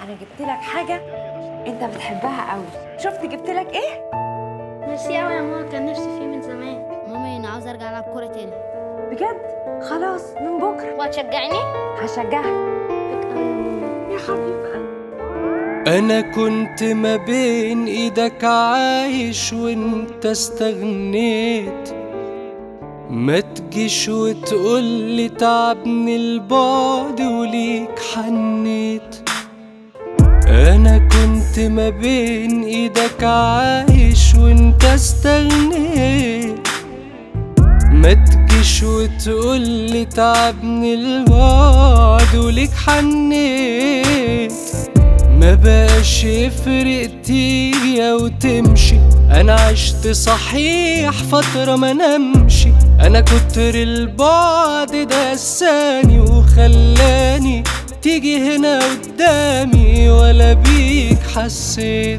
انا جبت لك حاجه انت بتحبها قوي شفت جبت لك ايه ميرسي قوي يا ماما كان نفسي فيه من زمان ماما انا عاوز ارجع العب كوره تاني بجد خلاص من بكره وهتشجعني هشجعك يا حبيب قلبي أنا كنت ما بين إيدك عايش وانت استغنيت ما تجيش وتقولي تعبني البعد وليك حنيت أنا كنت ما بين إيدك عايش وانت استغنيت ما تجيش وتقولي تعبني البعد وليك حنيت ما بقاش يفرق تيجي او تمشي انا عشت صحيح فترة ما نمشي انا كتر البعد ده قساني وخلاني تيجي هنا قدامي ولا بيك حسيت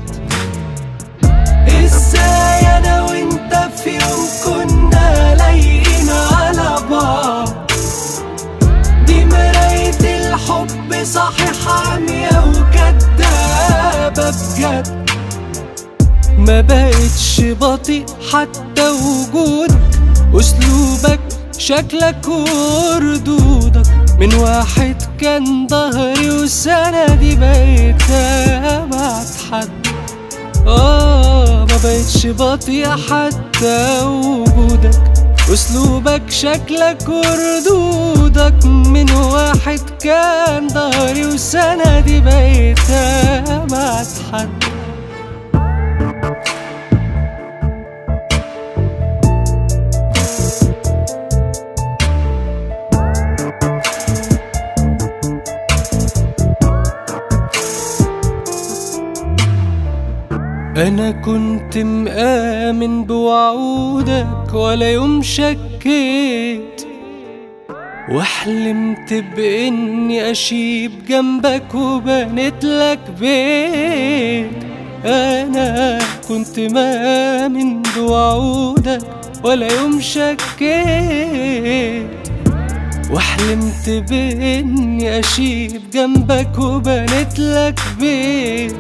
ازاي انا وانت في يوم كنا لايقين على بعض دي مراية الحب صحيح عمية وكدابة بجد ما بقتش بطيء حتى وجودك اسلوبك شكلك وردودك من واحد كان ظهري وسندي بقيت ابعد حد اه ما بقتش بطيء حتى وجودك اسلوبك شكلك وردودك من واحد كان ظهري وسندي بقيت ابعد حد أنا كنت مآمن بوعودك ولا يوم شكيت وحلمت بإني أشيب جنبك وبنيت لك بيت أنا كنت مآمن بوعودك ولا يوم شكيت وحلمت بإني أشيب جنبك وبنيت لك بيت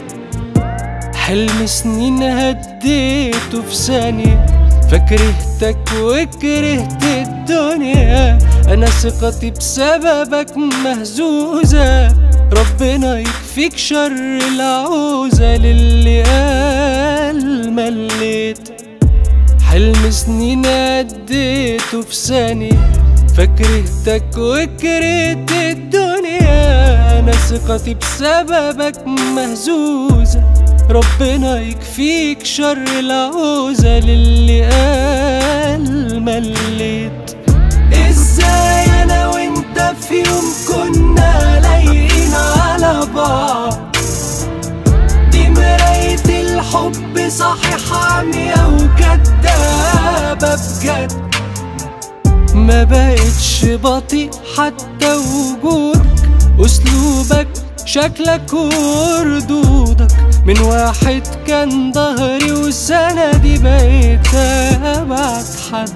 حلم سنين هديته في ثانية فكرهتك وكرهت الدنيا أنا ثقتي بسببك مهزوزة ربنا يكفيك شر العوزة للي قال مليت حلم سنين هديته في ثانية فكرهتك وكرهت الدنيا أنا ثقتي بسببك مهزوزة ربنا يكفيك شر العوزة للي قال مليت ازاي انا وانت في يوم كنا لايقين على بعض دي مراية الحب صحيح عمية وكدابة بجد ما بقتش بطيء حتى وجودك اسلوبك شكلك وردودك من واحد كان ظهري وسندي بقيت ابعد حد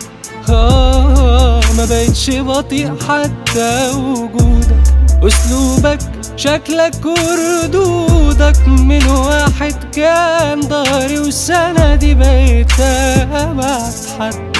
آه ما بقتش بطيء حتى وجودك اسلوبك شكلك وردودك من واحد كان ظهري وسندي بقيت ابعد حد